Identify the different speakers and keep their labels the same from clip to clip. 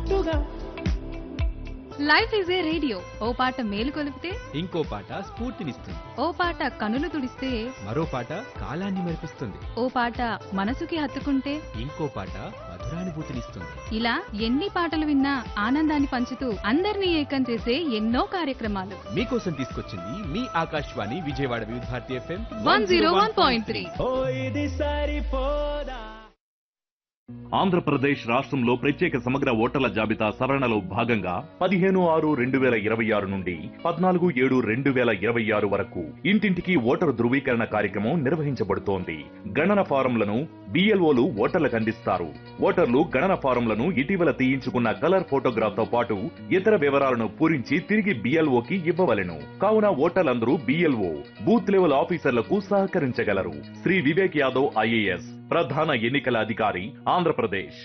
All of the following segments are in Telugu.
Speaker 1: ఉన్నట్టుగా
Speaker 2: లైఫ్ ఈజ్ ఏ రేడియో ఓ పాట మేలు కొలిపితే
Speaker 3: ఇంకో పాట స్ఫూర్తినిస్తుంది
Speaker 2: ఓ పాట కనులు తుడిస్తే
Speaker 3: మరో పాట కాలాన్ని మరిపిస్తుంది
Speaker 2: ఓ పాట మనసుకి హత్తుకుంటే
Speaker 3: ఇంకో పాట మధురానుభూతినిస్తుంది
Speaker 2: ఇలా ఎన్ని పాటలు విన్నా ఆనందాన్ని పంచుతూ అందరినీ ఏకం చేసే ఎన్నో కార్యక్రమాలు
Speaker 3: మీకోసం తీసుకొచ్చింది మీ Akashvani Vijayawada Vividh Bharati FM
Speaker 2: one zero one point three
Speaker 1: ఓ ఇది సరిపోదా
Speaker 4: ఆంధ్రప్రదేశ్ రాష్ట్రంలో ప్రత్యేక సమగ్ర ఓటర్ల జాబితా సవరణలో భాగంగా పదిహేను ఆరు రెండు వేల ఇరవై ఆరు నుండి పద్నాలుగు ఏడు రెండు వేల ఇరవై ఆరు వరకు ఇంటింటికి ఓటరు ధృవీకరణ కార్యక్రమం నిర్వహించబడుతోంది గణన ఫారంలను బిఎల్ఓలు ఓటర్లకు అందిస్తారు ఓటర్లు గణన ఫారంలను ఇటీవల తీయించుకున్న కలర్ ఫోటోగ్రాఫ్ తో పాటు ఇతర వివరాలను పూరించి తిరిగి బిఎల్ఓకి ఇవ్వవలెను కావున ఓటర్లందరూ బిఎల్ఓ బూత్ లెవెల్ ఆఫీసర్లకు సహకరించగలరు శ్రీ వివేక్ యాదవ్ ఐఏఎస్ ప్రధాన ఎన్నికల అధికారి Andhra Pradesh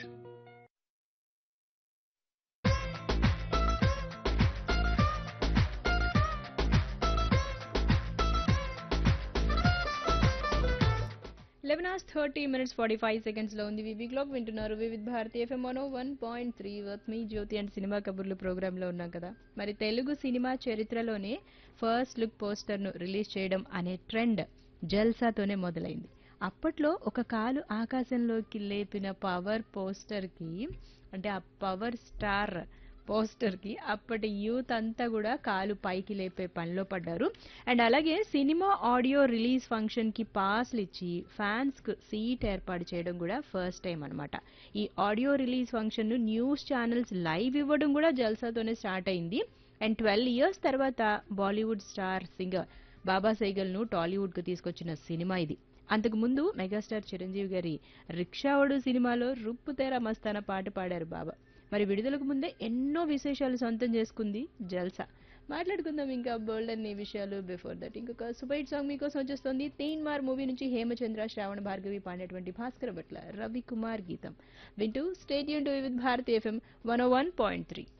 Speaker 5: eleven hours thirty minutes forty five సెకండ్స్లో ఉంది వివి క్లాక్ వింటున్నారు Vividh Bharati FM Mano one point three worth me Jyothi and cinema కబుర్లు ప్రోగ్రాంలో ఉన్నాం కదా మరి తెలుగు సినిమా చరిత్రలోనే ఫస్ట్ లుక్ పోస్టర్ను రిలీజ్ చేయడం అనే ట్రెండ్ జల్సాతోనే మొదలైంది అప్పట్లో ఒక కాలు ఆకాశంలోకి లేపిన పవర్ పోస్టర్కి అంటే ఆ పవర్ స్టార్ పోస్టర్కి అప్పటి యూత్ అంతా కూడా కాలు పైకి లేపే పనిలో పడ్డారు అండ్ అలాగే సినిమా ఆడియో రిలీజ్ ఫంక్షన్కి పాస్లు ఇచ్చి ఫ్యాన్స్కు సీట్ ఏర్పాటు చేయడం కూడా ఫస్ట్ టైం అనమాట ఈ ఆడియో రిలీజ్ ఫంక్షన్ను న్యూస్ ఛానల్స్ లైవ్ ఇవ్వడం కూడా జల్సాతోనే స్టార్ట్ అయింది అండ్ ట్వెల్వ్ ఇయర్స్ తర్వాత బాలీవుడ్ స్టార్ సింగర్ బాబా సైగల్ను టాలీవుడ్కు తీసుకొచ్చిన సినిమా ఇది అంతకుముందు మెగాస్టార్ చిరంజీవి గారి రిక్షావడు సినిమాలో రుప్పుతేర మస్తాన పాట పాడారు బాబా మరి విడుదలకు ముందే ఎన్నో విశేషాలు సొంతం చేసుకుంది జల్సా మాట్లాడుకుందాం ఇంకా బోల్డ్ అన్ని విషయాలు బిఫోర్ దట్ ఇంకొక సూపర్ సాంగ్ మీకోసం వచ్చేస్తుంది తీన్ మార్ మూవీ నుంచి హేమచంద్ర శ్రావణ భార్గవి పాడినటువంటి భాస్కర భట్ల రవి కుమార్ గీతం వింటూ stay tuned to with Bharati FM one one point three